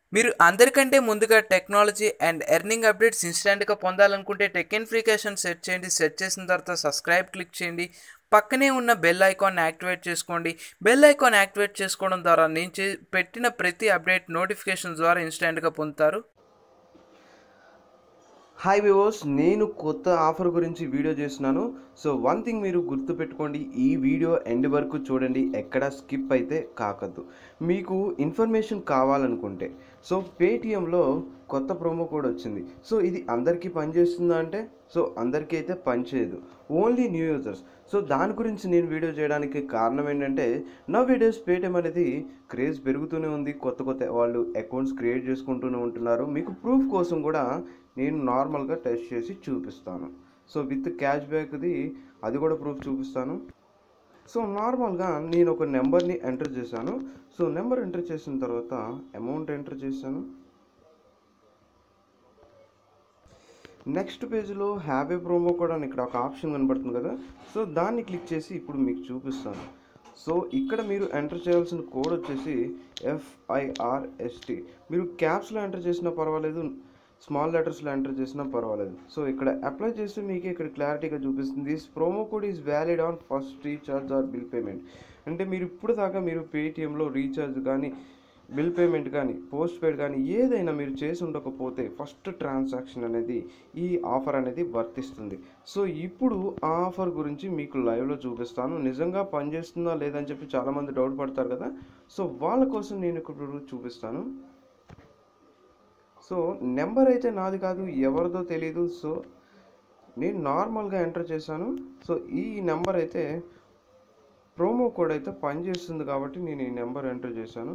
మీరు అందరికంటే ముందుగా టెక్నాలజీ అండ్ ఎర్నింగ్ అప్డేట్స్ ఇన్స్టెంట్గా పొందాలనుకుంటే టెక్ అండ్ ఫ్రీకేషన్ సెట్ చేయండి సెట్ చేసిన తర్వాత సబ్స్క్రైబ్ క్లిక్ చేయండి పక్కనే ఉన్న బెల్ ఐకాన్ యాక్టివేట్ చేసుకోండి బెల్ ఐకాన్ యాక్టివేట్ చేసుకోవడం ద్వారా నేను చే పెట్టిన ప్రతి అప్డేట్ నోటిఫికేషన్ ద్వారా ఇన్స్టెంట్గా పొందుతారు హాయ్ వివోస్ నేను కొత్త ఆఫర్ గురించి వీడియో చేస్తున్నాను సో వన్ థింగ్ మీరు గుర్తుపెట్టుకోండి ఈ వీడియో ఎండ్ వరకు చూడండి ఎక్కడ స్కిప్ అయితే కాకద్దు మీకు ఇన్ఫర్మేషన్ కావాలనుకుంటే సో పేటిఎంలో కొత్త ప్రోమో కోడ్ వచ్చింది సో ఇది అందరికీ పనిచేస్తుందా అంటే సో అందరికీ అయితే పనిచేయదు ఓన్లీ న్యూ యూజర్స్ సో దాని గురించి నేను వీడియో చేయడానికి కారణం ఏంటంటే నా వీడియోస్ పేటిఎం అనేది క్రేజ్ పెరుగుతూనే ఉంది కొత్త కొత్త వాళ్ళు అకౌంట్స్ క్రియేట్ చేసుకుంటూనే ఉంటున్నారు మీకు ప్రూఫ్ కోసం కూడా నేను నార్మల్గా టెస్ట్ చేసి చూపిస్తాను సో విత్ క్యాష్ బ్యాక్ది అది కూడా ప్రూఫ్ చూపిస్తాను సో నార్మల్గా నేను ఒక నెంబర్ని ఎంటర్ చేశాను సో నెంబర్ ఎంటర్ చేసిన తర్వాత అమౌంట్ ఎంటర్ చేశాను నెక్స్ట్ పేజ్లో హ్యాపీ ప్రోమో కూడా అని ఇక్కడ ఒక ఆప్షన్ కనబడుతుంది కదా సో దాన్ని క్లిక్ చేసి ఇప్పుడు మీకు చూపిస్తాను సో ఇక్కడ మీరు ఎంటర్ చేయాల్సిన కోడ్ వచ్చేసి ఎఫ్ఐఆర్ఎస్టి మీరు క్యాప్స్లో ఎంటర్ చేసినా పర్వాలేదు స్మాల్ లెటర్స్లో ఎంటర్ చేసినా పర్వాలేదు సో ఇక్కడ అప్లై చేస్తే మీకు ఇక్కడ క్లారిటీగా చూపిస్తుంది this promo code is valid on first recharge or bill payment అంటే మీరు ఇప్పుడు దాకా మీరు పేటిఎంలో రీఛార్జ్ కానీ బిల్ పేమెంట్ కానీ పోస్ట్ పేడ్ కానీ ఏదైనా మీరు చేసి ఉండకపోతే ఫస్ట్ ట్రాన్సాక్షన్ అనేది ఈ ఆఫర్ అనేది వర్తిస్తుంది సో ఇప్పుడు ఆ ఆఫర్ గురించి మీకు లైవ్లో చూపిస్తాను నిజంగా పనిచేస్తుందా లేదని చెప్పి చాలామంది డౌట్ పడతారు కదా సో వాళ్ళ కోసం నేను ఇప్పుడు చూపిస్తాను సో నెంబర్ అయితే నాది కాదు ఎవరిదో తెలియదు సో నేను నార్మల్గా ఎంటర్ చేశాను సో ఈ నెంబర్ అయితే ప్రోమో కోడ్ అయితే పనిచేస్తుంది కాబట్టి నేను ఈ నెంబర్ ఎంటర్ చేశాను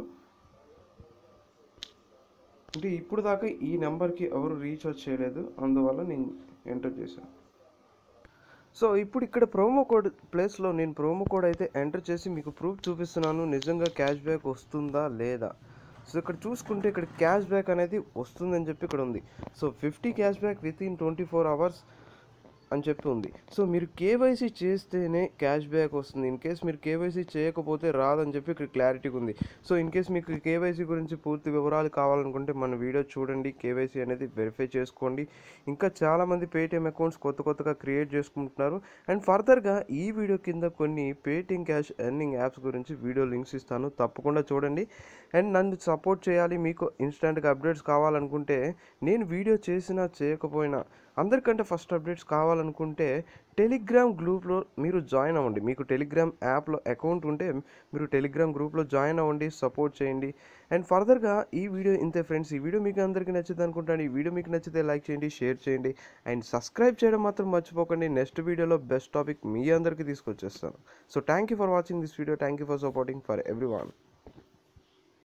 అంటే ఇప్పుడు దాకా ఈ నెంబర్కి ఎవరు రీఛార్జ్ చేయలేదు అందువల్ల నేను ఎంటర్ చేశాను సో ఇప్పుడు ఇక్కడ ప్రోమో కోడ్ ప్లేస్లో నేను ప్రోమో కోడ్ అయితే ఎంటర్ చేసి మీకు ప్రూఫ్ చూపిస్తున్నాను నిజంగా క్యాష్ బ్యాక్ వస్తుందా లేదా సో ఇక్కడ చూసుకుంటే ఇక్కడ క్యాష్ బ్యాక్ అనేది వస్తుందని చెప్పి ఇక్కడ ఉంది so fifty cash back within twenty four hours అని చెప్పి ఉంది సో మీరు కేవైసీ చేస్తేనే క్యాష్ బ్యాక్ వస్తుంది ఇన్ కేస్ మీరు కేవైసీ చేయకపోతే రాదని చెప్పి ఇక్కడ క్లారిటీగా ఉంది సో ఇన్ కేస్ మీకు కేవైసీ గురించి పూర్తి వివరాలు కావాలనుకుంటే మన వీడియో చూడండి కేవైసీ అనేది వెరిఫై చేసుకోండి ఇంకా చాలామంది పేటిఎం అకౌంట్స్ కొత్త కొత్తగా క్రియేట్ చేసుకుంటున్నారు అండ్ ఫర్దర్గా ఈ వీడియో కింద కొన్ని పేటిఎం క్యాష్ ఎర్నింగ్ యాప్స్ గురించి వీడియో లింక్స్ ఇస్తాను తప్పకుండా చూడండి అండ్ నన్ను సపోర్ట్ చేయాలి మీకు ఇన్స్టెంట్గా అప్డేట్స్ కావాలనుకుంటే నేను వీడియో చేసినా చేయకపోయినా అందరికంటే ఫస్ట్ అప్డేట్స్ కావాలనుకుంటే టెలిగ్రామ్ గ్రూప్లో మీరు జాయిన్ అవ్వండి మీకు టెలిగ్రామ్ యాప్లో అకౌంట్ ఉంటే మీరు టెలిగ్రామ్ గ్రూప్లో జాయిన్ అవ్వండి సపోర్ట్ చేయండి అండ్ ఫర్దర్గా ఈ వీడియో ఇంతే ఫ్రెండ్స్ ఈ వీడియో మీకు అందరికీ నచ్చింది అనుకుంటాను ఈ వీడియో మీకు నచ్చితే లైక్ చేయండి షేర్ చేయండి అండ్ సబ్స్క్రైబ్ చేయడం మాత్రం మర్చిపోకండి నెక్స్ట్ వీడియోలో బెస్ట్ టాపిక్ మీ అందరికీ తీసుకొచ్చేస్తాను so thank you for watching this video thank you for supporting for every one